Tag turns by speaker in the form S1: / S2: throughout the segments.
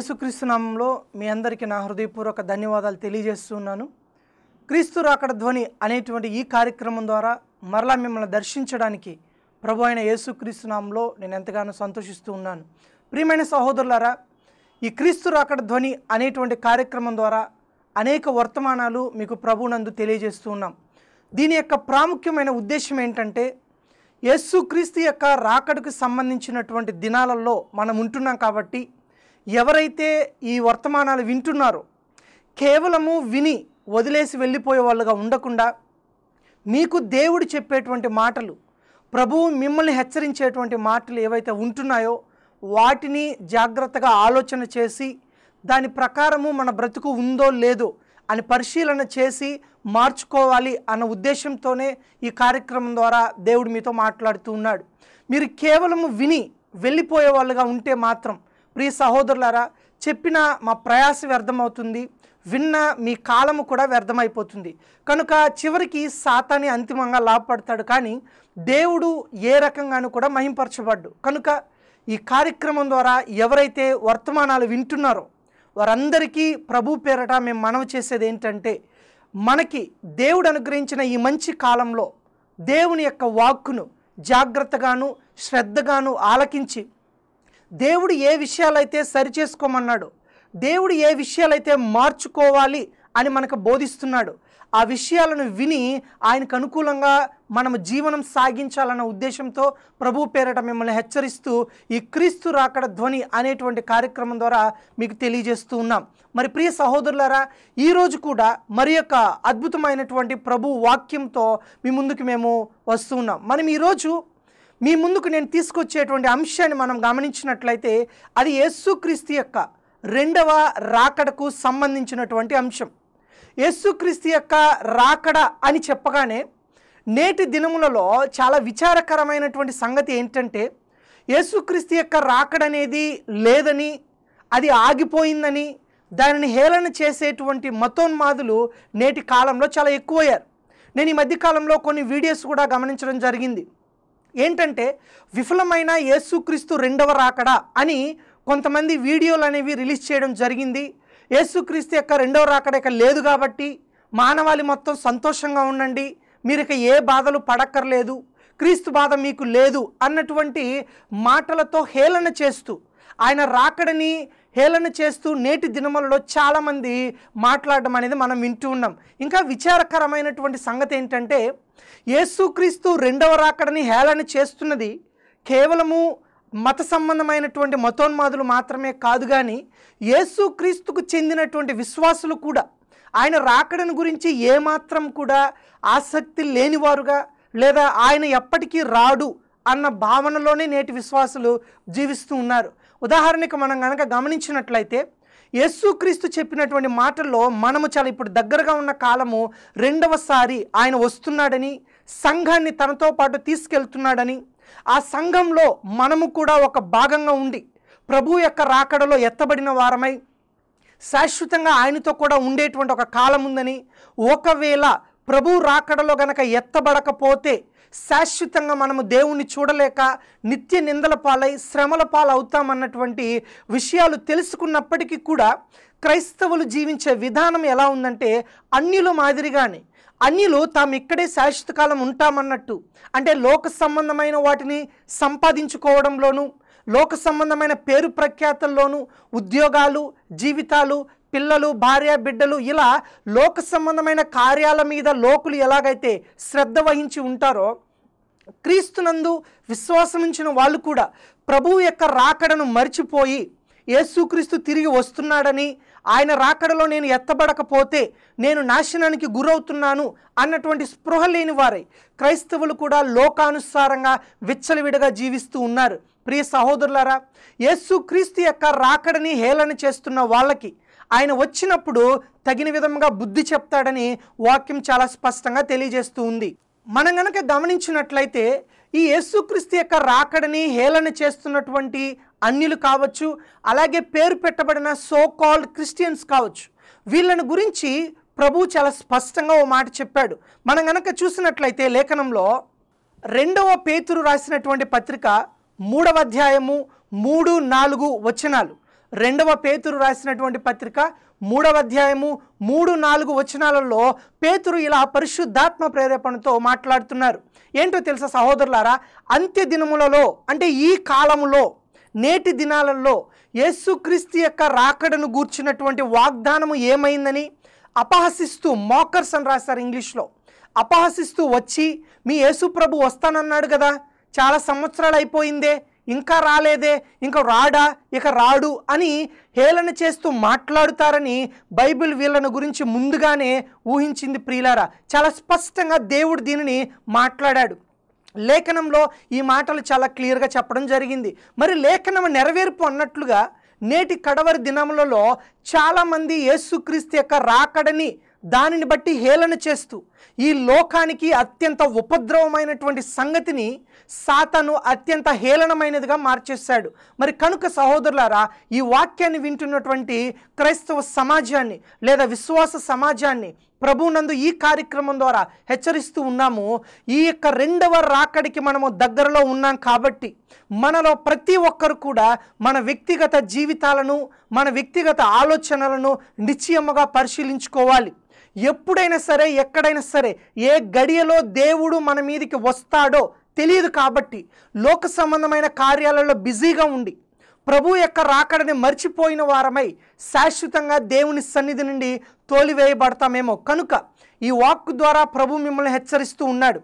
S1: యేసుక్రీస్తు నామంలో మీ అందరికీ నా హృదయపూర్వక ధన్యవాదాలు తెలియజేస్తున్నాను క్రీస్తు రాకడ ధ్వని అనేటువంటి ఈ కార్యక్రమం ద్వారా మరలా మిమ్మల్ని దర్శించడానికి ప్రభు అయిన యేసుక్రీస్తు నామంలో నేను ఎంతగానో సంతోషిస్తూ ఉన్నాను ప్రియమైన సహోదరులారా ఈ క్రీస్తు రాకడ ధ్వని అనేటువంటి కార్యక్రమం ద్వారా అనేక వర్తమానాలు మీకు ప్రభునందు తెలియజేస్తూ ఉన్నాం దీని యొక్క ప్రాముఖ్యమైన ఉద్దేశం ఏంటంటే యేసుక్రీస్తు యొక్క రాకడకు సంబంధించినటువంటి దినాలలో మనం ఉంటున్నాం కాబట్టి ఎవరైతే ఈ వర్తమానాలు వింటున్నారో కేవలము విని వదిలేసి వెళ్ళిపోయే వాళ్ళుగా ఉండకుండా మీకు దేవుడు చెప్పేటువంటి మాటలు ప్రభువు మిమ్మల్ని హెచ్చరించేటువంటి మాటలు ఏవైతే ఉంటున్నాయో వాటిని జాగ్రత్తగా ఆలోచన చేసి దాని ప్రకారము మన బ్రతుకు ఉందో లేదో అని పరిశీలన చేసి మార్చుకోవాలి అన్న ఉద్దేశంతోనే ఈ కార్యక్రమం ద్వారా దేవుడు మీతో మాట్లాడుతూ ఉన్నాడు మీరు కేవలము విని వెళ్ళిపోయే వాళ్ళుగా ఉంటే మాత్రం ప్రియ సహోదరులారా చెప్పిన మా ప్రయాస వ్యర్థమవుతుంది విన్న మీ కాలము కూడా వ్యర్థమైపోతుంది కనుక చివరికి సాతాని అంతిమంగా లాభపడతాడు కానీ దేవుడు ఏ రకంగానూ కూడా మహింపరచబడ్డు కనుక ఈ కార్యక్రమం ద్వారా ఎవరైతే వర్తమానాలు వింటున్నారో వారందరికీ ప్రభు పేరట మేము మనవి చేసేది ఏంటంటే మనకి దేవుడు అనుగ్రహించిన ఈ మంచి కాలంలో దేవుని యొక్క వాక్కును జాగ్రత్తగాను శ్రద్ధగాను ఆలకించి దేవుడు ఏ విషయాలైతే సరిచేసుకోమన్నాడు దేవుడు ఏ విషయాలైతే మార్చుకోవాలి అని మనకు బోధిస్తున్నాడు ఆ విషయాలను విని ఆయనకు అనుకూలంగా మనము జీవనం సాగించాలన్న ఉద్దేశంతో ప్రభు పేరట మిమ్మల్ని హెచ్చరిస్తూ ఈ క్రీస్తు రాకడ ధ్వని అనేటువంటి కార్యక్రమం ద్వారా మీకు తెలియజేస్తూ ఉన్నాం మరి ప్రియ సహోదరులారా ఈరోజు కూడా మరి యొక్క అద్భుతమైనటువంటి ప్రభు వాక్యంతో మీ ముందుకు మేము వస్తూ ఉన్నాం మనం ఈరోజు మీ ముందుకు నేను తీసుకొచ్చేటువంటి అంశాన్ని మనం గమనించినట్లయితే అది యేసుక్రీస్తు యొక్క రెండవ రాకడకు సంబంధించినటువంటి అంశం యేసుక్రీస్తు యొక్క రాకడ అని చెప్పగానే నేటి దినములలో చాలా విచారకరమైనటువంటి సంగతి ఏంటంటే యేసుక్రీస్తు యొక్క రాకడ అనేది లేదని అది ఆగిపోయిందని దానిని హేళన చేసేటువంటి మతోన్మాదులు నేటి కాలంలో చాలా ఎక్కువయ్యారు నేను ఈ మధ్యకాలంలో కొన్ని వీడియోస్ కూడా గమనించడం జరిగింది ఏంటంటే విఫలమైన యేసుక్రీస్తు రెండవ రాకడా అని కొంతమంది వీడియోలు అనేవి రిలీజ్ చేయడం జరిగింది యేసుక్రీస్తు యొక్క రెండవ రాకడ ఇక లేదు కాబట్టి మానవాళి మొత్తం సంతోషంగా ఉండండి మీరు ఇక ఏ బాధలు పడక్కర్లేదు క్రీస్తు బాధ మీకు లేదు అన్నటువంటి మాటలతో హేళన చేస్తూ ఆయన రాకడని హేళన చేస్తూ నేటి దినములలో చాలామంది మాట్లాడడం అనేది మనం వింటూ ఉన్నాం ఇంకా విచారకరమైనటువంటి సంగతి ఏంటంటే యేసుక్రీస్తు రెండవ రాకడని హేళన చేస్తున్నది కేవలము మత సంబంధమైనటువంటి మతోన్మాదులు మాత్రమే కాదు కానీ యేసుక్రీస్తుకు చెందినటువంటి విశ్వాసులు కూడా ఆయన రాకడను గురించి ఏమాత్రం కూడా ఆసక్తి లేనివారుగా లేదా ఆయన ఎప్పటికీ రాడు అన్న భావనలోనే నేటి విశ్వాసులు జీవిస్తూ ఉన్నారు ఉదాహరణకు మనం కనుక గమనించినట్లయితే యేసుక్రీస్తు చెప్పినటువంటి మాటల్లో మనము చాలా ఇప్పుడు దగ్గరగా ఉన్న కాలము రెండవసారి ఆయన వస్తున్నాడని సంఘాన్ని తనతో పాటు తీసుకెళ్తున్నాడని ఆ సంఘంలో మనము కూడా ఒక భాగంగా ఉండి ప్రభు యొక్క రాకడలో ఎత్తబడిన వారమై శాశ్వతంగా ఆయనతో కూడా ఉండేటువంటి ఒక కాలం ఉందని ఒకవేళ ప్రభు రాకడలో గనక ఎత్తబడకపోతే శాశ్వతంగా మనము దేవుణ్ణి చూడలేక నిత్య నిందల పాలై శ్రమల పాలు అవుతామన్నటువంటి విషయాలు తెలుసుకున్నప్పటికీ కూడా క్రైస్తవులు జీవించే విధానం ఎలా ఉందంటే అన్యుల మాదిరిగానే అన్యులు తాము ఇక్కడే శాశ్వత కాలం ఉంటామన్నట్టు అంటే లోక సంబంధమైన వాటిని సంపాదించుకోవడంలోనూ లోక సంబంధమైన పేరు ప్రఖ్యాతల్లోనూ ఉద్యోగాలు జీవితాలు పిల్లలు భార్య బిడ్డలు ఇలా లోక సంబంధమైన కార్యాల మీద లోకులు ఎలాగైతే శ్రద్ధ వహించి ఉంటారో క్రీస్తునందు విశ్వాసముంచిన వాళ్ళు కూడా ప్రభువు యొక్క రాకడను మర్చిపోయి యేసుక్రీస్తు తిరిగి వస్తున్నాడని ఆయన రాకడలో నేను ఎత్తబడకపోతే నేను నాశనానికి గురవుతున్నాను అన్నటువంటి స్పృహ లేని వారై క్రైస్తవులు కూడా లోకానుసారంగా విచ్చలవిడగా జీవిస్తూ ఉన్నారు ప్రియ సహోదరులారా యేసుక్రీస్తు యొక్క రాకడని హేళన చేస్తున్న వాళ్ళకి ఆయన వచ్చినప్పుడు తగిన విధంగా బుద్ధి చెప్తాడని వాక్యం చాలా స్పష్టంగా తెలియజేస్తూ ఉంది మనం గనక గమనించినట్లయితే ఈ యేసుక్రీస్తు యొక్క రాకడని హేళన చేస్తున్నటువంటి అన్యులు కావచ్చు అలాగే పేరు పెట్టబడిన సో కాల్డ్ క్రిస్టియన్స్ కావచ్చు వీళ్ళని గురించి ప్రభు చాలా స్పష్టంగా ఓ మాట చెప్పాడు మనం గనక చూసినట్లయితే లేఖనంలో రెండవ పేతురు రాసినటువంటి పత్రిక మూడవ అధ్యాయము మూడు నాలుగు వచనాలు రెండవ పేతురు రాసినటువంటి పత్రిక మూడవ అధ్యాయము మూడు నాలుగు వచనాలలో పేతురు ఇలా పరిశుద్ధాత్మ ప్రేరేపణతో మాట్లాడుతున్నారు ఏంటో తెలుసా సహోదరులారా అంత్య దినములలో అంటే ఈ కాలములో నేటి దినాలలో యేసుక్రీస్తు యొక్క రాకడను గూర్చినటువంటి వాగ్దానము ఏమైందని అపహసిస్తూ మోకర్స్ అని రాస్తారు ఇంగ్లీష్లో అపహసిస్తూ వచ్చి మీ యేసుప్రభు వస్తానన్నాడు కదా చాలా సంవత్సరాలు అయిపోయిందే ఇంకా రాలేదే ఇంకా రాడా ఇక రాడు అని హేళన చేస్తూ మాట్లాడుతారని బైబిల్ వీళ్ళను గురించి ముందుగానే ఊహించింది ప్రియులారా చాలా స్పష్టంగా దేవుడు దీనిని మాట్లాడాడు లేఖనంలో ఈ మాటలు చాలా క్లియర్గా చెప్పడం జరిగింది మరి లేఖనం నెరవేర్పు అన్నట్లుగా నేటి కడవరి దినములలో చాలామంది యేసుక్రీస్తు యొక్క రాకడని దానిని బట్టి హేళన చేస్తూ ఈ లోకానికి అత్యంత ఉపద్రవమైనటువంటి సంగతిని సాతను అత్యంత హేళనమైనదిగా మార్చేశాడు మరి కనుక సహోదరులారా ఈ వాక్యాన్ని వింటున్నటువంటి క్రైస్తవ సమాజాన్ని లేదా విశ్వాస సమాజాన్ని ప్రభునందు ఈ కార్యక్రమం ద్వారా హెచ్చరిస్తూ ఉన్నాము ఈ యొక్క రెండవ రాకడికి మనము దగ్గరలో ఉన్నాం కాబట్టి మనలో ప్రతి ఒక్కరు కూడా మన వ్యక్తిగత జీవితాలను మన వ్యక్తిగత ఆలోచనలను నిశ్చయముగా పరిశీలించుకోవాలి ఎప్పుడైనా సరే ఎక్కడైనా సరే ఏ గడియలో దేవుడు మన మీదకి వస్తాడో తెలియదు కాబట్టి లోక సంబంధమైన కార్యాలలో బిజీగా ఉండి ప్రభు యొక్క రాకడని మర్చిపోయిన వారమై శాశ్వతంగా దేవుని సన్నిధి నుండి తోలివేయబడతామేమో కనుక ఈ వాక్ ద్వారా ప్రభు మిమ్మల్ని హెచ్చరిస్తూ ఉన్నాడు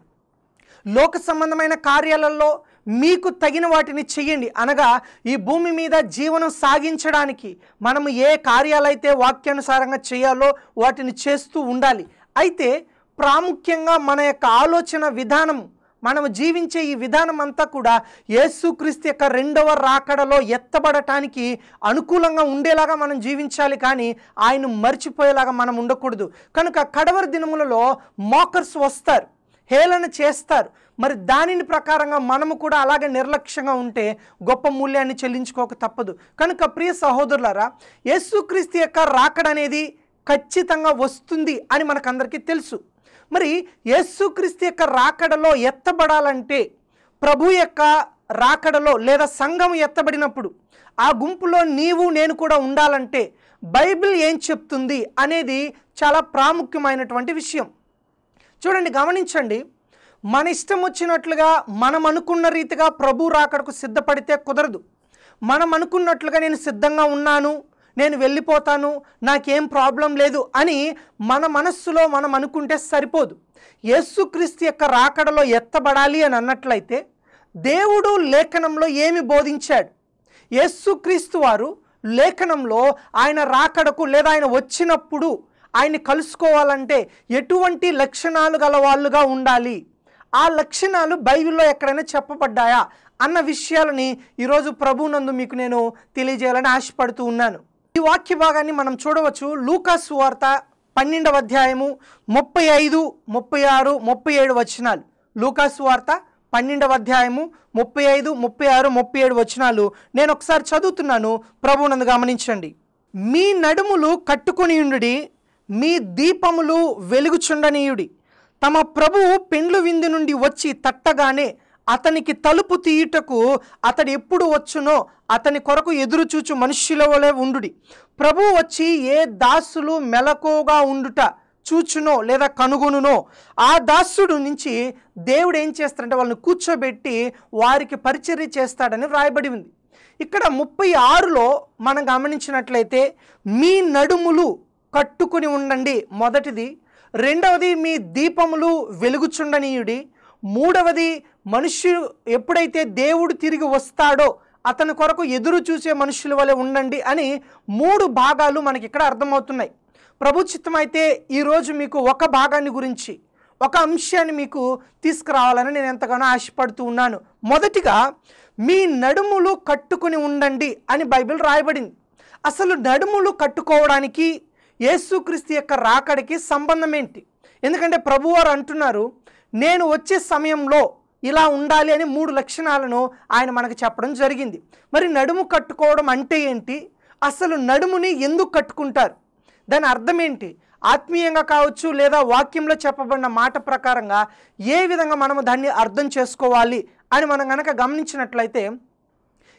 S1: లోక సంబంధమైన కార్యాలలో మీకు తగిన వాటిని చెయ్యండి అనగా ఈ భూమి మీద జీవనం సాగించడానికి మనము ఏ కార్యాలైతే వాక్యానుసారంగా చేయాలో వాటిని చేస్తూ ఉండాలి అయితే ప్రాముఖ్యంగా మన యొక్క ఆలోచన విధానం మనము జీవించే ఈ విధానం అంతా కూడా యేసుక్రీస్తు యొక్క రెండవ రాకడలో ఎత్తబడటానికి అనుకూలంగా ఉండేలాగా మనం జీవించాలి కానీ ఆయన మర్చిపోయేలాగా మనం ఉండకూడదు కనుక కడవరి దినములలో మోకర్స్ వస్తారు హేళన చేస్తారు మరి దానిని ప్రకారంగా మనము కూడా అలాగే నిర్లక్ష్యంగా ఉంటే గొప్ప మూల్యాన్ని చెల్లించుకోక తప్పదు కనుక ప్రియ సహోదరులారా యేసుక్రీస్తు యొక్క రాకడ అనేది ఖచ్చితంగా వస్తుంది అని మనకందరికీ తెలుసు మరి యేసుక్రీస్తు యొక్క రాకడలో ఎత్తబడాలంటే ప్రభు యొక్క రాకడలో లేదా సంఘం ఎత్తబడినప్పుడు ఆ గుంపులో నీవు నేను కూడా ఉండాలంటే బైబిల్ ఏం చెప్తుంది అనేది చాలా ప్రాముఖ్యమైనటువంటి విషయం చూడండి గమనించండి మన ఇష్టం వచ్చినట్లుగా మనం అనుకున్న రీతిగా ప్రభు రాకడకు సిద్ధపడితే కుదరదు మనం అనుకున్నట్లుగా నేను సిద్ధంగా ఉన్నాను నేను వెళ్ళిపోతాను నాకేం ప్రాబ్లం లేదు అని మన మనస్సులో మనం అనుకుంటే సరిపోదు యేసుక్రీస్తు యొక్క రాకడలో ఎత్తబడాలి అని అన్నట్లయితే దేవుడు లేఖనంలో ఏమి బోధించాడు యేసుక్రీస్తు వారు లేఖనంలో ఆయన రాకడకు లేదా ఆయన వచ్చినప్పుడు ఆయన్ని కలుసుకోవాలంటే ఎటువంటి లక్షణాలు గల వాళ్ళుగా ఉండాలి ఆ లక్షణాలు బైబిల్లో ఎక్కడైనా చెప్పబడ్డాయా అన్న విషయాలని ఈరోజు ప్రభునందు మీకు నేను తెలియజేయాలని ఆశపడుతూ ఉన్నాను ఈ వాక్య భాగాన్ని మనం చూడవచ్చు లూకాసు వార్త పన్నెండవ అధ్యాయము ముప్పై ఐదు ముప్పై ఆరు ముప్పై ఏడు వచనాలు లూకాసు వార్త పన్నెండవ అధ్యాయము ముప్పై ఐదు ముప్పై ఆరు ముప్పై ఏడు వచనాలు నేను ఒకసారి చదువుతున్నాను ప్రభునందు గమనించండి మీ నడుములు కట్టుకొనియుండుడి మీ దీపములు వెలుగుచుండనీయుడి తమ ప్రభువు పెండ్లు విందు నుండి వచ్చి తట్టగానే అతనికి తలుపు తీయుటకు అతడు ఎప్పుడు వచ్చునో అతని కొరకు ఎదురుచూచు మనుష్యుల వలె ఉండుడి ప్రభు వచ్చి ఏ దాసులు మెలకుగా ఉండుట చూచునో లేదా కనుగొనునో ఆ దాసుడు నుంచి దేవుడు ఏం చేస్తాడంటే వాళ్ళని కూర్చోబెట్టి వారికి పరిచర్య చేస్తాడని వ్రాయబడి ఉంది ఇక్కడ ముప్పై ఆరులో మనం గమనించినట్లయితే మీ నడుములు కట్టుకుని ఉండండి మొదటిది రెండవది మీ దీపములు వెలుగుచుండనీయుడి మూడవది మనుష్యుడు ఎప్పుడైతే దేవుడు తిరిగి వస్తాడో అతని కొరకు ఎదురు చూసే మనుషుల వలె ఉండండి అని మూడు భాగాలు మనకి ఇక్కడ అర్థమవుతున్నాయి ప్రభు చిత్తం అయితే ఈరోజు మీకు ఒక భాగాన్ని గురించి ఒక అంశాన్ని మీకు తీసుకురావాలని నేను ఎంతగానో ఆశపడుతూ ఉన్నాను మొదటిగా మీ నడుములు కట్టుకుని ఉండండి అని బైబిల్ రాయబడింది అసలు నడుములు కట్టుకోవడానికి యేసుక్రీస్తు యొక్క రాకడికి సంబంధం ఏంటి ఎందుకంటే ప్రభువారు అంటున్నారు నేను వచ్చే సమయంలో ఇలా ఉండాలి అని మూడు లక్షణాలను ఆయన మనకు చెప్పడం జరిగింది మరి నడుము కట్టుకోవడం అంటే ఏంటి అసలు నడుముని ఎందుకు కట్టుకుంటారు దాని అర్థం ఏంటి ఆత్మీయంగా కావచ్చు లేదా వాక్యంలో చెప్పబడిన మాట ప్రకారంగా ఏ విధంగా మనము దాన్ని అర్థం చేసుకోవాలి అని మనం కనుక గమనించినట్లయితే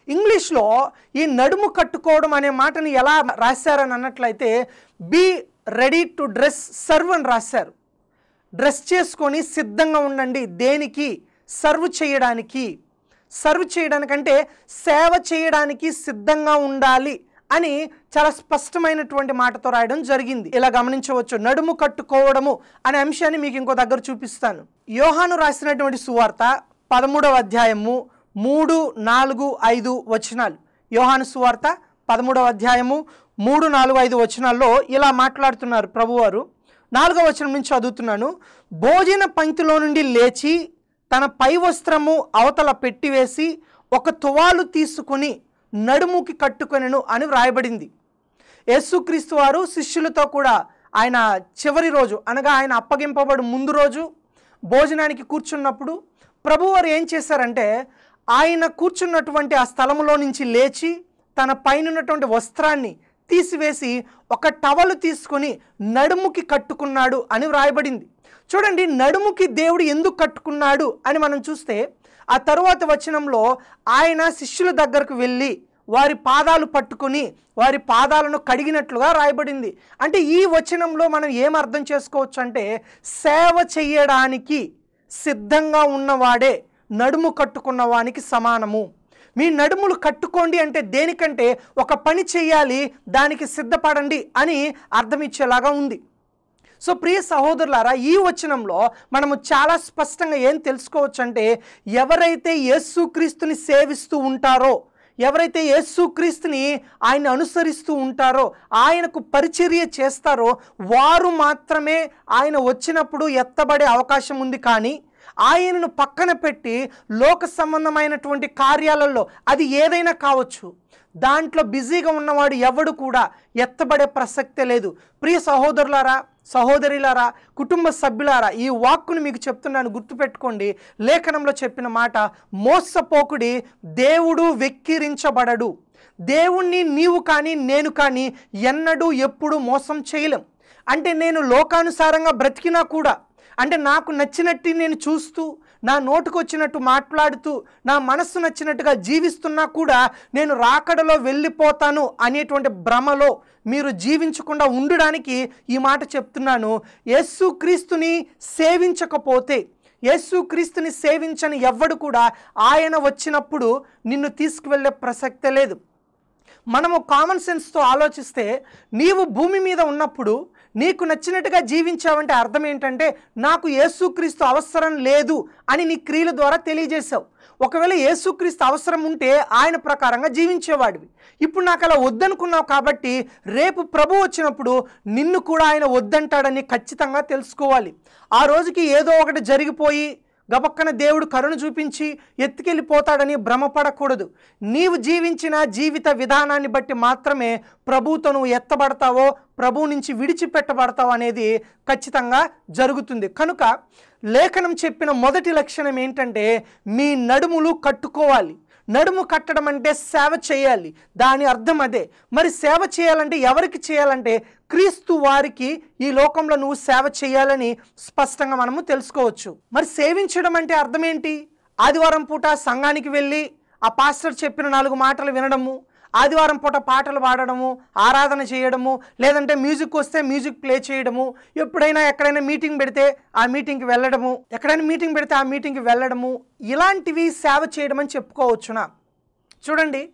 S1: ఇంగ్లీష్లో ఈ నడుము కట్టుకోవడం అనే మాటని ఎలా రాశారని అన్నట్లయితే be ready to dress serve అని రాశారు డ్రెస్ చేసుకొని సిద్ధంగా ఉండండి దేనికి సర్వ్ చేయడానికి సర్వ్ చేయడానికంటే సేవ చేయడానికి సిద్ధంగా ఉండాలి అని చాలా స్పష్టమైనటువంటి మాటతో రాయడం జరిగింది ఇలా గమనించవచ్చు నడుము కట్టుకోవడము అనే అంశాన్ని మీకు ఇంకో దగ్గర చూపిస్తాను యోహాను రాసినటువంటి సువార్త పదమూడవ అధ్యాయము మూడు నాలుగు ఐదు వచనాలు యోహాను సువార్త పదమూడవ అధ్యాయము మూడు నాలుగు ఐదు వచనాల్లో ఇలా మాట్లాడుతున్నారు ప్రభువారు నాలుగవ వచనం నుంచి చదువుతున్నాను భోజన పంక్తిలో నుండి లేచి తన పై వస్త్రము అవతల పెట్టివేసి ఒక తువాలు తీసుకుని నడుముకి కట్టుకొనెను అని వ్రాయబడింది యేసుక్రీస్తు వారు శిష్యులతో కూడా ఆయన చివరి రోజు అనగా ఆయన అప్పగింపబడు ముందు రోజు భోజనానికి కూర్చున్నప్పుడు ప్రభువారు ఏం చేశారంటే ఆయన కూర్చున్నటువంటి ఆ స్థలములో నుంచి లేచి తన పైన ఉన్నటువంటి వస్త్రాన్ని తీసివేసి ఒక టవలు తీసుకొని నడుముకి కట్టుకున్నాడు అని వ్రాయబడింది చూడండి నడుముకి దేవుడు ఎందుకు కట్టుకున్నాడు అని మనం చూస్తే ఆ తరువాత వచనంలో ఆయన శిష్యుల దగ్గరకు వెళ్ళి వారి పాదాలు పట్టుకొని వారి పాదాలను కడిగినట్లుగా రాయబడింది అంటే ఈ వచనంలో మనం ఏం అర్థం చేసుకోవచ్చు అంటే సేవ చేయడానికి సిద్ధంగా ఉన్నవాడే నడుము కట్టుకున్న వానికి సమానము మీ నడుములు కట్టుకోండి అంటే దేనికంటే ఒక పని చేయాలి దానికి సిద్ధపడండి అని అర్థం ఇచ్చేలాగా ఉంది సో ప్రియ సహోదరులారా ఈ వచనంలో మనము చాలా స్పష్టంగా ఏం తెలుసుకోవచ్చు అంటే ఎవరైతే యేసుక్రీస్తుని సేవిస్తూ ఉంటారో ఎవరైతే యేసుక్రీస్తుని ఆయన అనుసరిస్తూ ఉంటారో ఆయనకు పరిచర్య చేస్తారో వారు మాత్రమే ఆయన వచ్చినప్పుడు ఎత్తబడే అవకాశం ఉంది కానీ ఆయనను పక్కన పెట్టి లోక సంబంధమైనటువంటి కార్యాలలో అది ఏదైనా కావచ్చు దాంట్లో బిజీగా ఉన్నవాడు ఎవడు కూడా ఎత్తబడే ప్రసక్తే లేదు ప్రియ సహోదరులారా సహోదరులారా కుటుంబ సభ్యులారా ఈ వాక్కును మీకు చెప్తున్నాను గుర్తుపెట్టుకోండి లేఖనంలో చెప్పిన మాట మోసపోకుడి దేవుడు వెక్కిరించబడడు దేవుణ్ణి నీవు కానీ నేను కానీ ఎన్నడూ ఎప్పుడు మోసం చేయలేం అంటే నేను లోకానుసారంగా బ్రతికినా కూడా అంటే నాకు నచ్చినట్టు నేను చూస్తూ నా నోటుకు వచ్చినట్టు మాట్లాడుతూ నా మనస్సు నచ్చినట్టుగా జీవిస్తున్నా కూడా నేను రాకడలో వెళ్ళిపోతాను అనేటువంటి భ్రమలో మీరు జీవించకుండా ఉండడానికి ఈ మాట చెప్తున్నాను యేసుక్రీస్తుని సేవించకపోతే యేసుక్రీస్తుని సేవించని ఎవ్వడు కూడా ఆయన వచ్చినప్పుడు నిన్ను తీసుకువెళ్ళే ప్రసక్తే లేదు మనము కామన్ సెన్స్తో ఆలోచిస్తే నీవు భూమి మీద ఉన్నప్పుడు నీకు నచ్చినట్టుగా జీవించావంటే అర్థం ఏంటంటే నాకు యేసుక్రీస్తు అవసరం లేదు అని నీ క్రియల ద్వారా తెలియజేశావు ఒకవేళ యేసుక్రీస్తు అవసరం ఉంటే ఆయన ప్రకారంగా జీవించేవాడివి ఇప్పుడు నాకు అలా వద్దనుకున్నావు కాబట్టి రేపు ప్రభు వచ్చినప్పుడు నిన్ను కూడా ఆయన వద్దంటాడని ఖచ్చితంగా తెలుసుకోవాలి ఆ రోజుకి ఏదో ఒకటి జరిగిపోయి గబక్కన దేవుడు కరుణ చూపించి ఎత్తుకెళ్ళిపోతాడని భ్రమపడకూడదు నీవు జీవించిన జీవిత విధానాన్ని బట్టి మాత్రమే ప్రభువుతో నువ్వు ఎత్తబడతావో ప్రభు నుంచి విడిచిపెట్టబడతావు అనేది ఖచ్చితంగా జరుగుతుంది కనుక లేఖనం చెప్పిన మొదటి లక్షణం ఏంటంటే మీ నడుములు కట్టుకోవాలి నడుము కట్టడం అంటే సేవ చేయాలి దాని అర్థం అదే మరి సేవ చేయాలంటే ఎవరికి చేయాలంటే క్రీస్తు వారికి ఈ లోకంలో నువ్వు సేవ చేయాలని స్పష్టంగా మనము తెలుసుకోవచ్చు మరి సేవించడం అంటే అర్థం ఏంటి ఆదివారం పూట సంఘానికి వెళ్ళి ఆ పాస్టర్ చెప్పిన నాలుగు మాటలు వినడము ఆదివారం పూట పాటలు పాడడము ఆరాధన చేయడము లేదంటే మ్యూజిక్ వస్తే మ్యూజిక్ ప్లే చేయడము ఎప్పుడైనా ఎక్కడైనా మీటింగ్ పెడితే ఆ మీటింగ్కి వెళ్ళడము ఎక్కడైనా మీటింగ్ పెడితే ఆ మీటింగ్కి వెళ్ళడము ఇలాంటివి సేవ చేయడం అని చెప్పుకోవచ్చునా చూడండి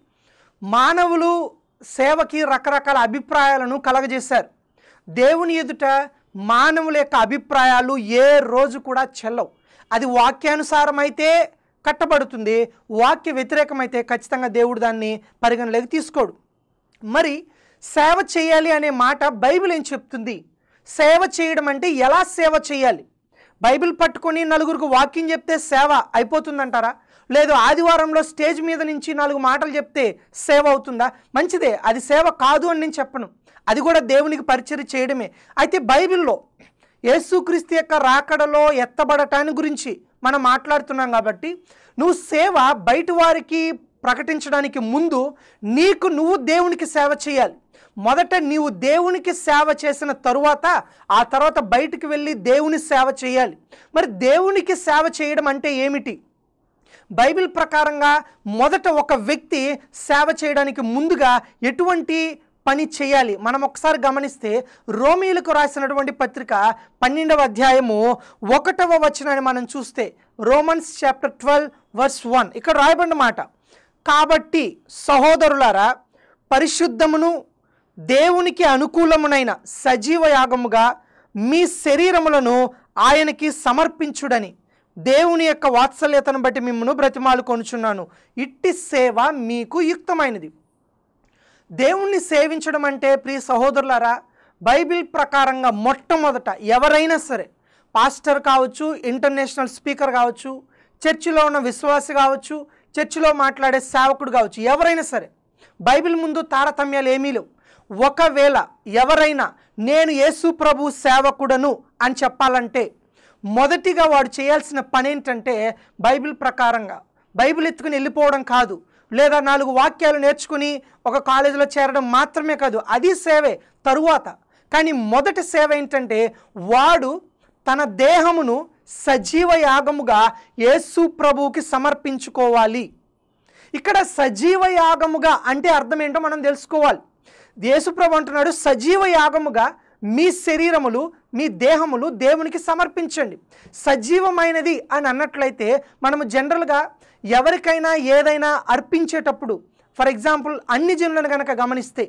S1: మానవులు సేవకి రకరకాల అభిప్రాయాలను కలగజేశారు దేవుని ఎదుట మానవుల యొక్క అభిప్రాయాలు ఏ రోజు కూడా చెల్లవు అది వాక్యానుసారమైతే కట్టబడుతుంది వాక్య వ్యతిరేకమైతే ఖచ్చితంగా దేవుడు దాన్ని పరిగణలోకి తీసుకోడు మరి సేవ చేయాలి అనే మాట బైబిల్ ఏం చెప్తుంది సేవ చేయడం అంటే ఎలా సేవ చేయాలి బైబిల్ పట్టుకొని నలుగురికి వాక్యం చెప్తే సేవ అయిపోతుందంటారా లేదు ఆదివారంలో స్టేజ్ మీద నుంచి నాలుగు మాటలు చెప్తే సేవ అవుతుందా మంచిదే అది సేవ కాదు అని నేను చెప్పను అది కూడా దేవునికి పరిచయం చేయడమే అయితే బైబిల్లో యేసుక్రీస్తు యొక్క రాకడలో ఎత్తబడటాన్ని గురించి మనం మాట్లాడుతున్నాం కాబట్టి నువ్వు సేవ బయట వారికి ప్రకటించడానికి ముందు నీకు నువ్వు దేవునికి సేవ చేయాలి మొదట నీవు దేవునికి సేవ చేసిన తరువాత ఆ తర్వాత బయటికి వెళ్ళి దేవుని సేవ చేయాలి మరి దేవునికి సేవ చేయడం అంటే ఏమిటి బైబిల్ ప్రకారంగా మొదట ఒక వ్యక్తి సేవ చేయడానికి ముందుగా ఎటువంటి పని చేయాలి మనం ఒకసారి గమనిస్తే రోమీలకు రాసినటువంటి పత్రిక పన్నెండవ అధ్యాయము ఒకటవ వచనాన్ని మనం చూస్తే Romans chapter twelve verse one ఇక్కడ రాయబడిన మాట కాబట్టి సహోదరులారా పరిశుద్ధమును దేవునికి అనుకూలమునైన సజీవ యాగముగా మీ శరీరములను ఆయనకి సమర్పించుడని దేవుని యొక్క వాత్సల్యతను బట్టి మిమ్మను బ్రతిమాలు కొనుచున్నాను ఇట్టి సేవ మీకు యుక్తమైనది దేవుణ్ణి సేవించడం అంటే ప్రియ సహోదరులారా బైబిల్ ప్రకారంగా మొట్టమొదట ఎవరైనా సరే పాస్టర్ కావచ్చు ఇంటర్నేషనల్ స్పీకర్ కావచ్చు చర్చిలో ఉన్న విశ్వాసి కావచ్చు చర్చిలో మాట్లాడే సేవకుడు కావచ్చు ఎవరైనా సరే బైబిల్ ముందు తారతమ్యాలు ఏమీ లేవు ఒకవేళ ఎవరైనా నేను యేసు ప్రభు సేవకుడను అని చెప్పాలంటే మొదటిగా వాడు చేయాల్సిన పని ఏంటంటే బైబిల్ ప్రకారంగా బైబిల్ ఎత్తుకుని వెళ్ళిపోవడం కాదు లేదా నాలుగు వాక్యాలు నేర్చుకుని ఒక కాలేజీలో చేరడం మాత్రమే కాదు అది సేవే తరువాత కానీ మొదటి సేవ ఏంటంటే వాడు తన దేహమును సజీవ యాగముగా యేసు ప్రభువుకి సమర్పించుకోవాలి ఇక్కడ సజీవ యాగముగా అంటే అర్థం ఏంటో మనం తెలుసుకోవాలి యేసుప్రభు అంటున్నాడు సజీవ యాగముగా మీ శరీరములు మీ దేహములు దేవునికి సమర్పించండి సజీవమైనది అని అన్నట్లయితే మనము జనరల్గా ఎవరికైనా ఏదైనా అర్పించేటప్పుడు ఫర్ ఎగ్జాంపుల్ అన్ని జనులను కనుక గమనిస్తే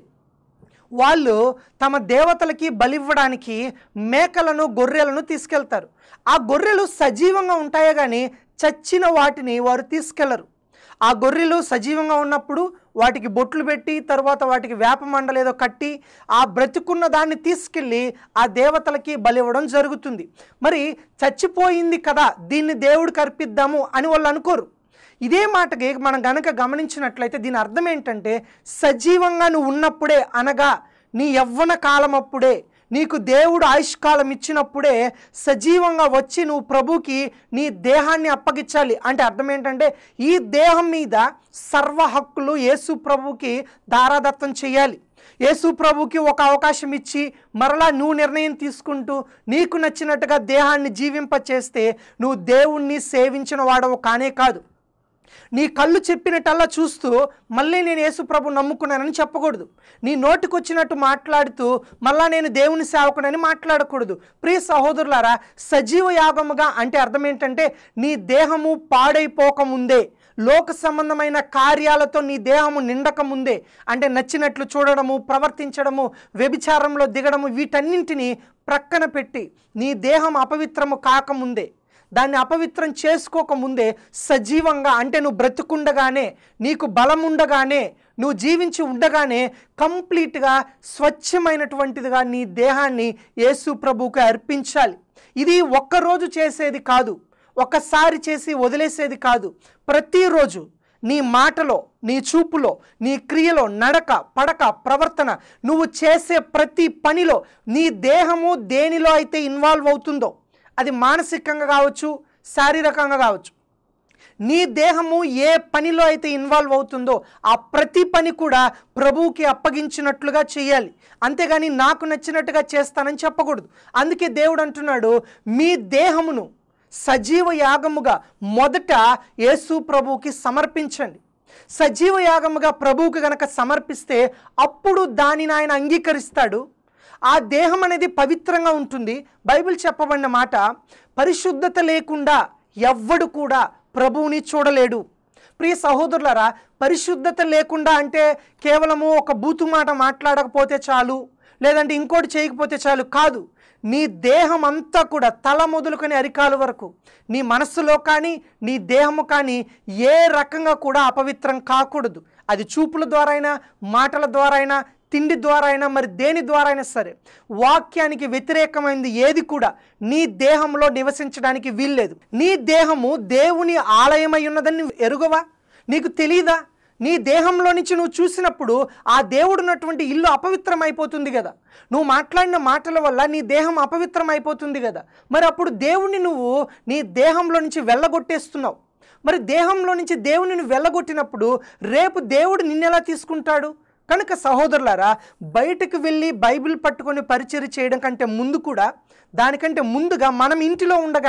S1: వాళ్ళు తమ దేవతలకి బలివ్వడానికి మేకలను గొర్రెలను తీసుకెళ్తారు ఆ గొర్రెలు సజీవంగా ఉంటాయే కానీ చచ్చిన వాటిని వారు తీసుకెళ్లరు ఆ గొర్రెలు సజీవంగా ఉన్నప్పుడు వాటికి బొట్లు పెట్టి తర్వాత వాటికి వేప మండలు ఏదో కట్టి ఆ బ్రతుకున్న దాన్ని తీసుకెళ్ళి ఆ దేవతలకి బలివ్వడం జరుగుతుంది మరి చచ్చిపోయింది కదా దీన్ని దేవుడికి అర్పిద్దాము అని వాళ్ళు అనుకోరు ఇదే మాటకి మనం గనక గమనించినట్లయితే దీని అర్థం ఏంటంటే సజీవంగా నువ్వు ఉన్నప్పుడే అనగా నీ యవ్వన కాలం అప్పుడే నీకు దేవుడు ఆయుష్కాలం ఇచ్చినప్పుడే సజీవంగా వచ్చి నువ్వు ప్రభుకి నీ దేహాన్ని అప్పగించాలి అంటే అర్థం ఏంటంటే ఈ దేహం మీద సర్వ హక్కులు యేసు ప్రభుకి దారాదత్తం చేయాలి యేసు ప్రభుకి ఒక అవకాశం ఇచ్చి మరలా నువ్వు నిర్ణయం తీసుకుంటూ నీకు నచ్చినట్టుగా దేహాన్ని జీవింపచేస్తే నువ్వు దేవుణ్ణి సేవించిన వాడవు కానే కాదు నీ కళ్ళు చెప్పినట్టల్లా చూస్తూ మళ్ళీ నేను యేసుప్రభు నమ్ముకున్నానని చెప్పకూడదు నీ నోటికొచ్చినట్టు మాట్లాడుతూ మళ్ళా నేను దేవుని సేవకుడని మాట్లాడకూడదు ప్రియ సహోదరులారా సజీవ యాగముగా అంటే అర్థం ఏంటంటే నీ దేహము పాడైపోకముందే లోక సంబంధమైన కార్యాలతో నీ దేహము నిండక ముందే అంటే నచ్చినట్లు చూడడము ప్రవర్తించడము వ్యభిచారంలో దిగడము వీటన్నింటినీ ప్రక్కన పెట్టి నీ దేహం అపవిత్రము కాకముందే దాన్ని అపవిత్రం చేసుకోకముందే సజీవంగా అంటే నువ్వు బ్రతుకుండగానే నీకు బలం ఉండగానే నువ్వు జీవించి ఉండగానే కంప్లీట్గా స్వచ్ఛమైనటువంటిదిగా నీ దేహాన్ని యేసు ప్రభువుకి అర్పించాలి ఇది ఒక్కరోజు చేసేది కాదు ఒక్కసారి చేసి వదిలేసేది కాదు ప్రతిరోజు నీ మాటలో నీ చూపులో నీ క్రియలో నడక పడక ప్రవర్తన నువ్వు చేసే ప్రతి పనిలో నీ దేహము దేనిలో అయితే ఇన్వాల్వ్ అవుతుందో అది మానసికంగా కావచ్చు శారీరకంగా కావచ్చు నీ దేహము ఏ పనిలో అయితే ఇన్వాల్వ్ అవుతుందో ఆ ప్రతి పని కూడా ప్రభువుకి అప్పగించినట్లుగా చేయాలి అంతేగాని నాకు నచ్చినట్టుగా చేస్తానని చెప్పకూడదు అందుకే దేవుడు అంటున్నాడు మీ దేహమును సజీవ యాగముగా మొదట యేసు ప్రభువుకి సమర్పించండి సజీవ యాగముగా ప్రభువుకి గనక సమర్పిస్తే అప్పుడు దానిని ఆయన అంగీకరిస్తాడు ఆ దేహం అనేది పవిత్రంగా ఉంటుంది బైబిల్ చెప్పబడిన మాట పరిశుద్ధత లేకుండా ఎవ్వడు కూడా ప్రభువుని చూడలేడు ప్రియ సహోదరులరా పరిశుద్ధత లేకుండా అంటే కేవలము ఒక బూతు మాట మాట్లాడకపోతే చాలు లేదంటే ఇంకోటి చేయకపోతే చాలు కాదు నీ దేహం అంతా కూడా తల మొదలుకొని అరికాలు వరకు నీ మనస్సులో కానీ నీ దేహము కానీ ఏ రకంగా కూడా అపవిత్రం కాకూడదు అది చూపుల ద్వారా అయినా మాటల ద్వారా అయినా తిండి ద్వారా అయినా మరి దేని ద్వారా అయినా సరే వాక్యానికి వ్యతిరేకమైనది ఏది కూడా నీ దేహంలో నివసించడానికి వీల్లేదు నీ దేహము దేవుని ఆలయమై ఉన్నదని నువ్వు ఎరుగవా నీకు తెలీదా నీ దేహంలో నుంచి నువ్వు చూసినప్పుడు ఆ దేవుడు ఉన్నటువంటి ఇల్లు అపవిత్రం అయిపోతుంది కదా నువ్వు మాట్లాడిన మాటల వల్ల నీ దేహం అపవిత్రం అయిపోతుంది కదా మరి అప్పుడు దేవుణ్ణి నువ్వు నీ దేహంలో నుంచి వెళ్ళగొట్టేస్తున్నావు మరి దేహంలో నుంచి దేవుని నువ్వు వెళ్ళగొట్టినప్పుడు రేపు దేవుడు నిన్నెలా తీసుకుంటాడు కనుక సహోదరులారా బయటకు వెళ్ళి బైబిల్ పట్టుకొని పరిచయం చేయడం కంటే ముందు కూడా దానికంటే ముందుగా మనం ఇంటిలో ఉండగానే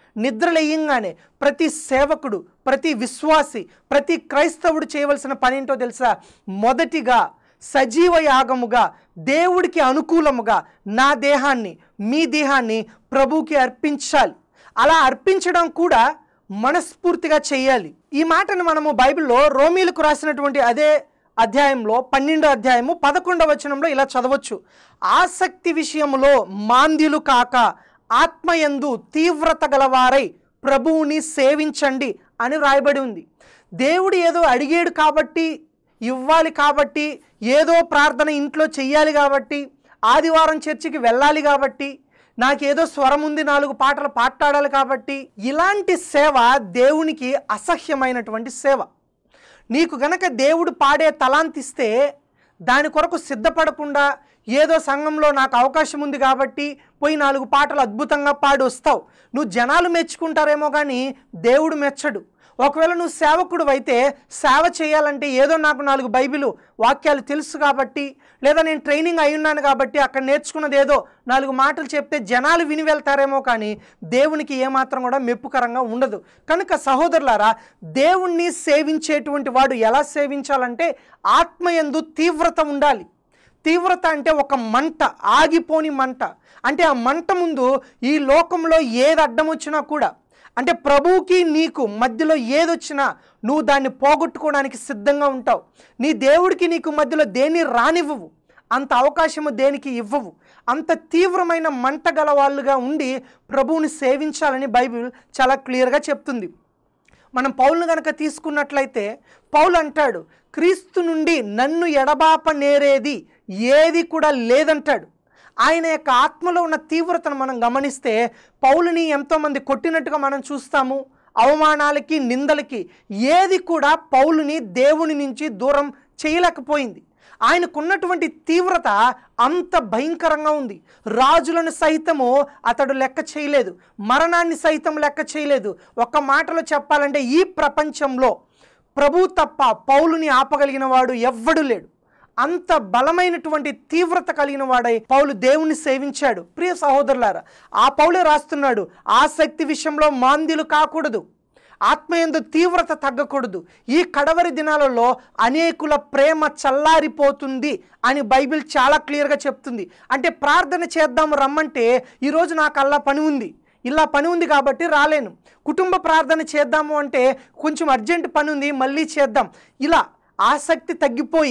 S1: నిద్రలేయంగానే ప్రతి సేవకుడు ప్రతి విశ్వాసి ప్రతి క్రైస్తవుడు చేయవలసిన పని ఏంటో తెలుసా మొదటిగా సజీవ యాగముగా దేవుడికి అనుకూలముగా నా దేహాన్ని మీ దేహాన్ని ప్రభువుకి అర్పించాలి అలా అర్పించడం కూడా మనస్ఫూర్తిగా చేయాలి ఈ మాటను మనము బైబిల్లో రోమీలకు రాసినటువంటి అదే అధ్యాయంలో పన్నెండో అధ్యాయము పదకొండవ వచనంలో ఇలా చదవచ్చు ఆసక్తి విషయములో మాంద్యులు కాక ఆత్మయందు తీవ్రత గలవారై ప్రభువుని సేవించండి అని వ్రాయబడి ఉంది దేవుడు ఏదో అడిగాడు కాబట్టి ఇవ్వాలి కాబట్టి ఏదో ప్రార్థన ఇంట్లో చెయ్యాలి కాబట్టి ఆదివారం చర్చికి వెళ్ళాలి కాబట్టి నాకేదో స్వరం ఉంది నాలుగు పాటలు పాటాడాలి కాబట్టి ఇలాంటి సేవ దేవునికి అసహ్యమైనటువంటి సేవ నీకు గనక దేవుడు పాడే తలాంతిస్తే దాని కొరకు సిద్ధపడకుండా ఏదో సంఘంలో నాకు అవకాశం ఉంది కాబట్టి పోయి నాలుగు పాటలు అద్భుతంగా పాడి వస్తావు నువ్వు జనాలు మెచ్చుకుంటారేమో కానీ దేవుడు మెచ్చడు ఒకవేళ నువ్వు సేవకుడు అయితే సేవ చేయాలంటే ఏదో నాకు నాలుగు బైబిలు వాక్యాలు తెలుసు కాబట్టి లేదా నేను ట్రైనింగ్ అయి ఉన్నాను కాబట్టి అక్కడ నేర్చుకున్నది ఏదో నాలుగు మాటలు చెప్తే జనాలు విని వెళ్తారేమో కానీ దేవునికి ఏమాత్రం కూడా మెప్పుకరంగా ఉండదు కనుక సహోదరులారా దేవుణ్ణి సేవించేటువంటి వాడు ఎలా సేవించాలంటే ఆత్మయందు తీవ్రత ఉండాలి తీవ్రత అంటే ఒక మంట ఆగిపోని మంట అంటే ఆ మంట ముందు ఈ లోకంలో ఏది అడ్డం వచ్చినా కూడా అంటే ప్రభువుకి నీకు మధ్యలో ఏదొచ్చినా నువ్వు దాన్ని పోగొట్టుకోవడానికి సిద్ధంగా ఉంటావు నీ దేవుడికి నీకు మధ్యలో దేన్ని రానివ్వవు అంత అవకాశము దేనికి ఇవ్వవు అంత తీవ్రమైన మంట గల వాళ్ళుగా ఉండి ప్రభువుని సేవించాలని బైబిల్ చాలా క్లియర్గా చెప్తుంది మనం పౌలను గనక తీసుకున్నట్లయితే పౌలు అంటాడు క్రీస్తు నుండి నన్ను ఎడబాప నేరేది ఏది కూడా లేదంటాడు ఆయన యొక్క ఆత్మలో ఉన్న తీవ్రతను మనం గమనిస్తే పౌలుని ఎంతోమంది కొట్టినట్టుగా మనం చూస్తాము అవమానాలకి నిందలకి ఏది కూడా పౌలుని దేవుని నుంచి దూరం చేయలేకపోయింది ఆయనకున్నటువంటి తీవ్రత అంత భయంకరంగా ఉంది రాజులను సైతము అతడు లెక్క చేయలేదు మరణాన్ని సైతం లెక్క చేయలేదు ఒక్క మాటలో చెప్పాలంటే ఈ ప్రపంచంలో ప్రభు తప్ప పౌలుని ఆపగలిగిన వాడు ఎవ్వడు లేడు అంత బలమైనటువంటి తీవ్రత కలిగిన వాడై పౌలు దేవుణ్ణి సేవించాడు ప్రియ సహోదరులారా ఆ పౌలే రాస్తున్నాడు ఆసక్తి విషయంలో మాంద్యులు కాకూడదు ఆత్మయందు తీవ్రత తగ్గకూడదు ఈ కడవరి దినాలలో అనేకుల ప్రేమ చల్లారిపోతుంది అని బైబిల్ చాలా క్లియర్గా చెప్తుంది అంటే ప్రార్థన చేద్దాము రమ్మంటే ఈరోజు నాకు అల్లా పని ఉంది ఇలా పని ఉంది కాబట్టి రాలేను కుటుంబ ప్రార్థన చేద్దాము అంటే కొంచెం అర్జెంట్ పని ఉంది మళ్ళీ చేద్దాం ఇలా ఆసక్తి తగ్గిపోయి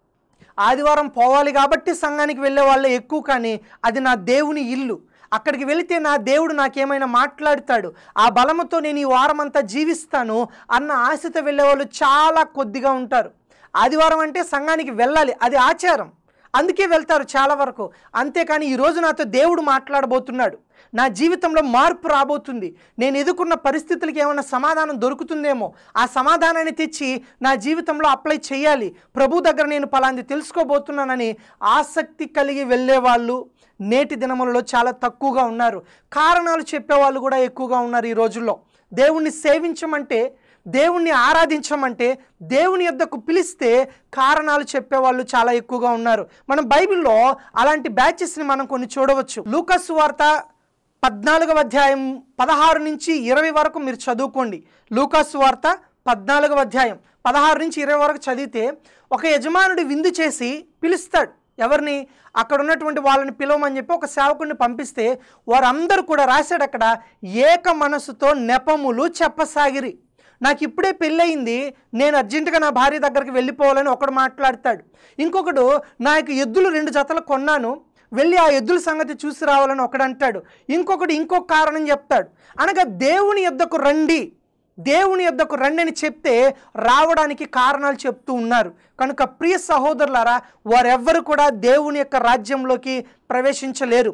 S1: ఆదివారం పోవాలి కాబట్టి సంఘానికి వెళ్ళే వాళ్ళే ఎక్కువ కానీ అది నా దేవుని ఇల్లు అక్కడికి వెళితే నా దేవుడు నాకేమైనా మాట్లాడతాడు ఆ బలముతో నేను ఈ వారం అంతా జీవిస్తాను అన్న ఆశతో వెళ్ళేవాళ్ళు చాలా కొద్దిగా ఉంటారు ఆదివారం అంటే సంఘానికి వెళ్ళాలి అది ఆచారం అందుకే వెళ్తారు చాలా వరకు అంతేకాని ఈరోజు నాతో దేవుడు మాట్లాడబోతున్నాడు నా జీవితంలో మార్పు రాబోతుంది నేను ఎదుర్కొన్న పరిస్థితులకి ఏమైనా సమాధానం దొరుకుతుందేమో ఆ సమాధానాన్ని తెచ్చి నా జీవితంలో అప్లై చేయాలి ప్రభు దగ్గర నేను పలాంది తెలుసుకోబోతున్నానని ఆసక్తి కలిగి వెళ్ళేవాళ్ళు నేటి దినములలో చాలా తక్కువగా ఉన్నారు కారణాలు చెప్పేవాళ్ళు కూడా ఎక్కువగా ఉన్నారు ఈ రోజుల్లో దేవుణ్ణి సేవించమంటే దేవుణ్ణి ఆరాధించమంటే దేవుని యొద్దకు పిలిస్తే కారణాలు చెప్పేవాళ్ళు చాలా ఎక్కువగా ఉన్నారు మనం బైబిల్లో అలాంటి బ్యాచెస్ని మనం కొన్ని చూడవచ్చు లూకస్ వార్త పద్నాలుగవ అధ్యాయం పదహారు నుంచి ఇరవై వరకు మీరు చదువుకోండి లూకాస్ వార్త పద్నాలుగవ అధ్యాయం పదహారు నుంచి ఇరవై వరకు చదివితే ఒక యజమానుడు విందు చేసి పిలుస్తాడు ఎవరిని అక్కడ ఉన్నటువంటి వాళ్ళని పిలవమని చెప్పి ఒక సేవకుడిని పంపిస్తే వారందరూ కూడా రాశాడు అక్కడ ఏక మనసుతో నెపములు చెప్పసాగిరి నాకు ఇప్పుడే పెళ్ళయింది నేను అర్జెంటుగా నా భార్య దగ్గరికి వెళ్ళిపోవాలని ఒకడు మాట్లాడతాడు ఇంకొకడు నాకు ఎద్దులు రెండు జతలు కొన్నాను వెళ్ళి ఆ ఎద్దుల సంగతి చూసి రావాలని ఒకడు అంటాడు ఇంకొకడు ఇంకొక కారణం చెప్తాడు అనగా దేవుని యొద్దకు రండి దేవుని యొద్దకు రండి అని చెప్తే రావడానికి కారణాలు చెప్తూ ఉన్నారు కనుక ప్రియ సహోదరులారా వారెవ్వరు కూడా దేవుని యొక్క రాజ్యంలోకి ప్రవేశించలేరు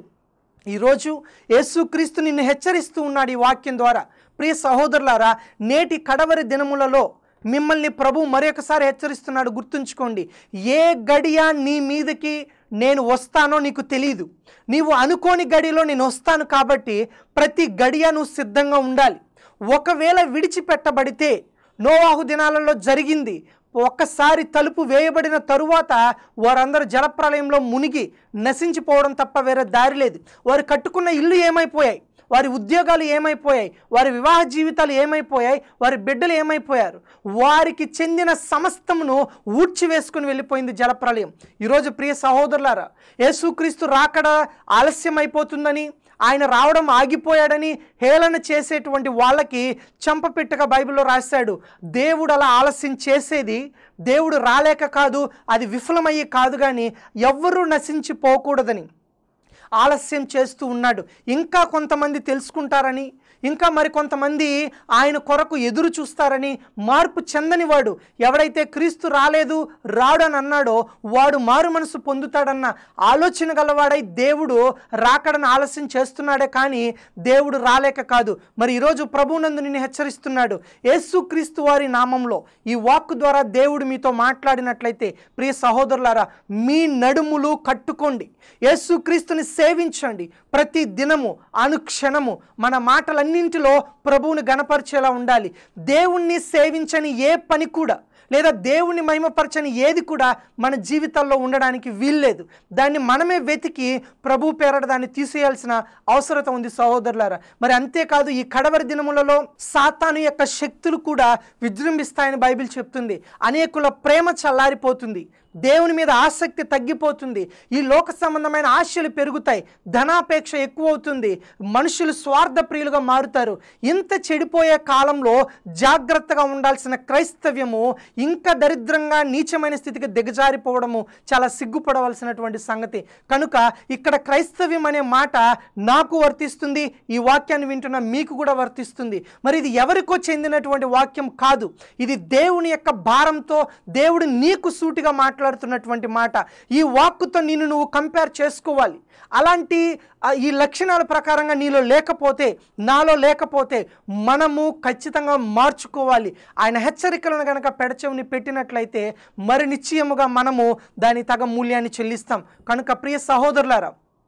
S1: ఈరోజు యేసుక్రీస్తు నిన్ను హెచ్చరిస్తూ ఉన్నాడు ఈ వాక్యం ద్వారా ప్రియ సహోదరులారా నేటి కడవరి దినములలో మిమ్మల్ని ప్రభు మరొకసారి హెచ్చరిస్తున్నాడు గుర్తుంచుకోండి ఏ గడియ నీ మీదకి నేను వస్తానో నీకు తెలియదు నీవు అనుకోని గడిలో నేను వస్తాను కాబట్టి ప్రతి గడియ నువ్వు సిద్ధంగా ఉండాలి ఒకవేళ విడిచిపెట్టబడితే నోవాహు దినాలలో జరిగింది ఒక్కసారి తలుపు వేయబడిన తరువాత వారందరూ జలప్రలయంలో మునిగి నశించిపోవడం తప్ప వేరే దారి లేదు వారు కట్టుకున్న ఇల్లు ఏమైపోయాయి వారి ఉద్యోగాలు ఏమైపోయాయి వారి వివాహ జీవితాలు ఏమైపోయాయి వారి బిడ్డలు ఏమైపోయారు వారికి చెందిన సమస్తమును ఊడ్చివేసుకుని వెళ్ళిపోయింది జలప్రలయం ఈరోజు ప్రియ సహోదరులారా యేసుక్రీస్తు రాకడ ఆలస్యం అయిపోతుందని ఆయన రావడం ఆగిపోయాడని హేళన చేసేటువంటి వాళ్ళకి చంపపెట్టగా బైబిల్లో రాశాడు దేవుడు అలా ఆలస్యం చేసేది దేవుడు రాలేక కాదు అది విఫలమయ్యి కాదు కానీ ఎవ్వరూ నశించిపోకూడదని ఆలస్యం చేస్తూ ఉన్నాడు ఇంకా కొంతమంది తెలుసుకుంటారని ఇంకా మరి కొంతమంది ఆయన కొరకు ఎదురు చూస్తారని మార్పు చెందని వాడు ఎవడైతే క్రీస్తు రాలేదు రాడు అని అన్నాడో వాడు మారు మనసు పొందుతాడన్న ఆలోచన గలవాడై దేవుడు రాకడని ఆలస్యం చేస్తున్నాడే కానీ దేవుడు రాలేక కాదు మరి ఈరోజు ప్రభువునందు నిన్ను హెచ్చరిస్తున్నాడు యేసుక్రీస్తు వారి నామంలో ఈ వాక్ ద్వారా దేవుడు మీతో మాట్లాడినట్లయితే ప్రియ సహోదరులారా మీ నడుములు కట్టుకోండి యేసుక్రీస్తుని సేవించండి ప్రతి దినము అనుక్షణము మన మాటలన్నింటిలో ప్రభువుని గణపరిచేలా ఉండాలి దేవుణ్ణి సేవించని ఏ పని కూడా లేదా దేవుణ్ణి మహిమపరచని ఏది కూడా మన జీవితాల్లో ఉండడానికి వీల్లేదు దాన్ని మనమే వెతికి ప్రభు పేరట దాన్ని తీసేయాల్సిన అవసరత ఉంది సహోదరులారా మరి అంతేకాదు ఈ కడవరి దినములలో సాతాను యొక్క శక్తులు కూడా విజృంభిస్తాయని బైబిల్ చెప్తుంది అనేకుల ప్రేమ చల్లారిపోతుంది దేవుని మీద ఆసక్తి తగ్గిపోతుంది ఈ లోక సంబంధమైన ఆశలు పెరుగుతాయి ధనాపేక్ష ఎక్కువ అవుతుంది మనుషులు స్వార్థ ప్రియులుగా మారుతారు ఇంత చెడిపోయే కాలంలో జాగ్రత్తగా ఉండాల్సిన క్రైస్తవ్యము ఇంకా దరిద్రంగా నీచమైన స్థితికి దిగజారిపోవడము చాలా సిగ్గుపడవలసినటువంటి సంగతి కనుక ఇక్కడ క్రైస్తవ్యం అనే మాట నాకు వర్తిస్తుంది ఈ వాక్యాన్ని వింటున్న మీకు కూడా వర్తిస్తుంది మరి ఇది ఎవరికో చెందినటువంటి వాక్యం కాదు ఇది దేవుని యొక్క భారంతో దేవుడు నీకు సూటిగా మాట్లాడుతున్నటువంటి మాట ఈ వాక్కుతో నిన్ను నువ్వు కంపేర్ చేసుకోవాలి అలాంటి ఆ, ఈ లక్షణాల ప్రకారంగా నీలో లేకపోతే నాలో లేకపోతే మనము ఖచ్చితంగా మార్చుకోవాలి ఆయన హెచ్చరికలను కనుక పెడచెవిని పెట్టినట్లయితే మరి నిశ్చయముగా మనము దాని తగ మూల్యాన్ని చెల్లిస్తాం కనుక ప్రియ సహోదరులారా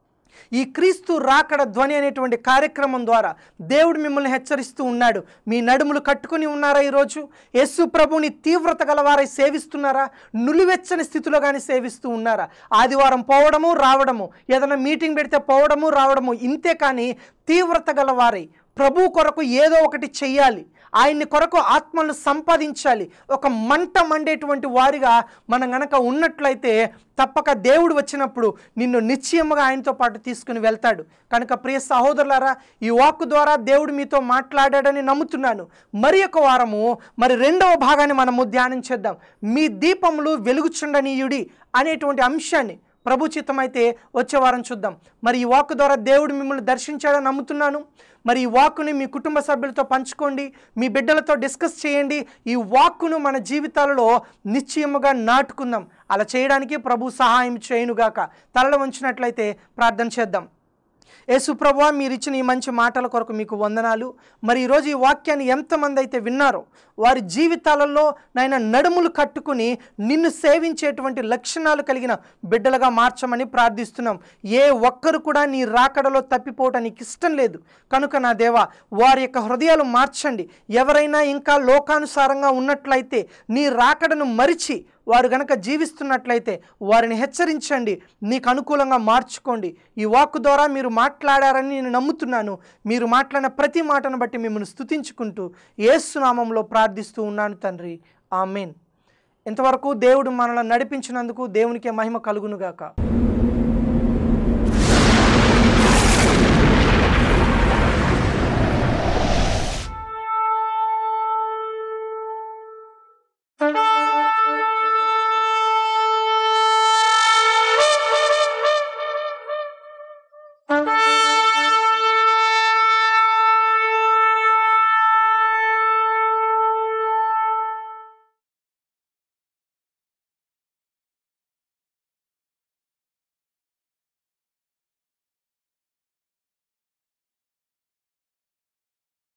S1: ఈ క్రీస్తు రాకడ ధ్వని అనేటువంటి కార్యక్రమం ద్వారా దేవుడు మిమ్మల్ని హెచ్చరిస్తూ ఉన్నాడు మీ నడుములు కట్టుకుని ఉన్నారా ఈరోజు యేసు ప్రభుని తీవ్రత గలవారై సేవిస్తున్నారా నులివెచ్చని స్థితిలో కానీ సేవిస్తూ ఉన్నారా ఆదివారం పోవడము రావడము ఏదైనా మీటింగ్ పెడితే పోవడము రావడము ఇంతే కానీ తీవ్రత గలవారై ప్రభు కొరకు ఏదో ఒకటి చెయ్యాలి ఆయన్ని కొరకు ఆత్మను సంపాదించాలి ఒక మంట మండేటువంటి వారిగా మనం గనక ఉన్నట్లయితే తప్పక దేవుడు వచ్చినప్పుడు నిన్ను నిశ్చయముగా ఆయనతో పాటు తీసుకుని వెళ్తాడు కనుక ప్రియ సహోదరులారా ఈ వాక్ ద్వారా దేవుడు మీతో మాట్లాడాడని నమ్ముతున్నాను మరి ఒక వారము మరి రెండవ భాగాన్ని మనము ధ్యానం చేద్దాం మీ దీపములు వెలుగుచుండనీయుడి అనేటువంటి అంశాన్ని ప్రభు చిత్తమైతే వచ్చే వారం చూద్దాం మరి ఈ వాక్ ద్వారా దేవుడు మిమ్మల్ని దర్శించాడని నమ్ముతున్నాను మరి ఈ వాక్కుని మీ కుటుంబ సభ్యులతో పంచుకోండి మీ బిడ్డలతో డిస్కస్ చేయండి ఈ వాక్కును మన జీవితాలలో నిశ్చయముగా నాటుకుందాం అలా చేయడానికి ప్రభు సహాయం చేయనుగాక తలలో ఉంచినట్లయితే ప్రార్థన చేద్దాం యేసు ప్రభువా మీరు ఇచ్చిన ఈ మంచి మాటల కొరకు మీకు వందనాలు మరి ఈరోజు ఈ వాక్యాన్ని ఎంతమంది అయితే విన్నారో వారి జీవితాలలో నాయన నడుములు కట్టుకుని నిన్ను సేవించేటువంటి లక్షణాలు కలిగిన బిడ్డలుగా మార్చమని ప్రార్థిస్తున్నాం ఏ ఒక్కరు కూడా నీ రాకడలో తప్పిపోవటానికి ఇష్టం లేదు కనుక నా దేవా వారి యొక్క హృదయాలు మార్చండి ఎవరైనా ఇంకా లోకానుసారంగా ఉన్నట్లయితే నీ రాకడను మరిచి వారు గనక జీవిస్తున్నట్లయితే వారిని హెచ్చరించండి నీకు అనుకూలంగా మార్చుకోండి ఈ వాక్ ద్వారా మీరు మాట్లాడారని నేను నమ్ముతున్నాను మీరు మాట్లాడిన ప్రతి మాటను బట్టి మిమ్మల్ని స్తుతించుకుంటూ ఏసునామంలో ప్రార్థిస్తూ ఉన్నాను తండ్రి ఆమెన్ ఇంతవరకు దేవుడు మనల్ని నడిపించినందుకు దేవునికే మహిమ కలుగునుగాక